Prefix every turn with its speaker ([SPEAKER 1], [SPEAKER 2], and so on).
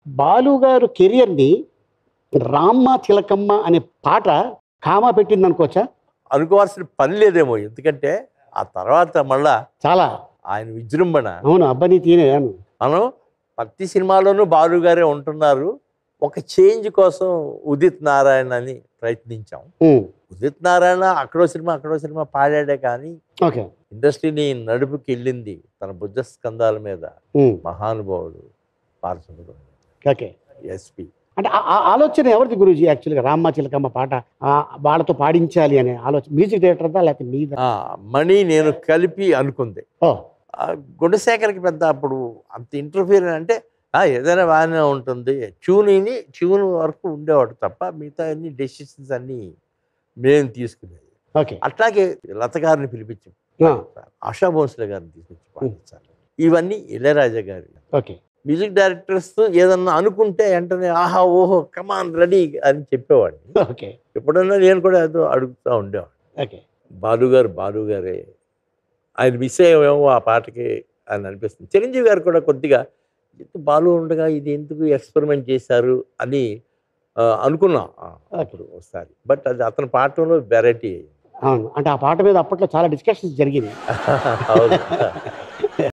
[SPEAKER 1] బాలు గారు కెరియర్ని రామ్మ తిలకమ్మ అనే పాట కామా పెట్టింది అనుకోవచ్చా
[SPEAKER 2] అనుకోవాల్సిన పని లేదేమో ఎందుకంటే ఆ తర్వాత మళ్ళా
[SPEAKER 1] చాలా
[SPEAKER 2] ఆయన విజృంభణ
[SPEAKER 1] అవును అబ్బని తీనే
[SPEAKER 2] మనం ప్రతి సినిమాలోనూ బాలు గారే ఉంటున్నారు ఒక చేంజ్ కోసం ఉదిత్ నారాయణ అని ప్రయత్నించాం ఉదిత్ నారాయణ అక్కడో సినిమా అక్కడో సినిమా పాడాడే కానీ
[SPEAKER 1] ఓకే
[SPEAKER 2] ఇండస్ట్రీని నడుపుకి వెళ్ళింది తన భుజ స్కంధాల మీద
[SPEAKER 1] ఉమ్,
[SPEAKER 2] మహానుభావుడు పార్శ్వనుడు
[SPEAKER 1] ఓకే
[SPEAKER 2] ఎస్పి
[SPEAKER 1] అంటే ఆ- ఆ ఆలోచన ఎవరిది గురూజీ యాక్చువల్గా రామ్మ చిలకమ్మ పాట ఆ వాళ్ళతో పాడించాలి అనే ఆలోచన మ్యూజిక్ డైరెక్టర్దా లేకపోతే మీదా
[SPEAKER 2] మణి నేను కలిపి అనుకుంది
[SPEAKER 1] ఓ
[SPEAKER 2] ఆ గుణశేఖర్కి పెద్ద అప్పుడు అంత ఇంటర్ఫియర్ అంటే "ఆ, ఏదైనా బాగానే ఉంటుంది ట్యూనిని ట్యూన్ వరకు ఉండేవాడు తప్ప మిగతా అన్ని డెసిషన్స్ అన్నీ మేము తీసుకునేది
[SPEAKER 1] ఓకే
[SPEAKER 2] అట్లాగే లత గారిని పిలిపించి
[SPEAKER 1] ఆ,
[SPEAKER 2] ఆశా భోన్స్లే గారిని తీసుకొచ్చి పాడించాలి ఇవన్నీ ఇళయరాజా గారి
[SPEAKER 1] ఓకే
[SPEAKER 2] మ్యూజిక్ డైరెక్టర్స్ ఏదన్నా అనుకుంటే వెంటనే ఆహా ఓహో కమాన్ రెడీ అని చెప్పేవాడిని
[SPEAKER 1] ఓకే
[SPEAKER 2] ఎప్పుడన్నా నేను కూడా ఏదో అడుగుతూ ఉండేవాడిని
[SPEAKER 1] ఓకే
[SPEAKER 2] బాలు గారు బాలు గారే ఆయన మిస్ అయ్యేమో ఆ పాటకి అని అనిపిస్తుంది చిరంజీవి గారు కూడా కొద్దిగా "ఎందుకు బాలు ఉండగా ఇది ఎందుకు ఎక్స్పెరిమెంట్ చేశారు అని ఆ, అనుకున్నాం ఆ, అప్పుడు ఒకసారి బట్ అది అతని పాటలో వెరైటీ
[SPEAKER 1] అవును అంటే ఆ పాట మీద అప్పట్లో చాలా డిస్కషన్స్ జరిగింది
[SPEAKER 2] అవును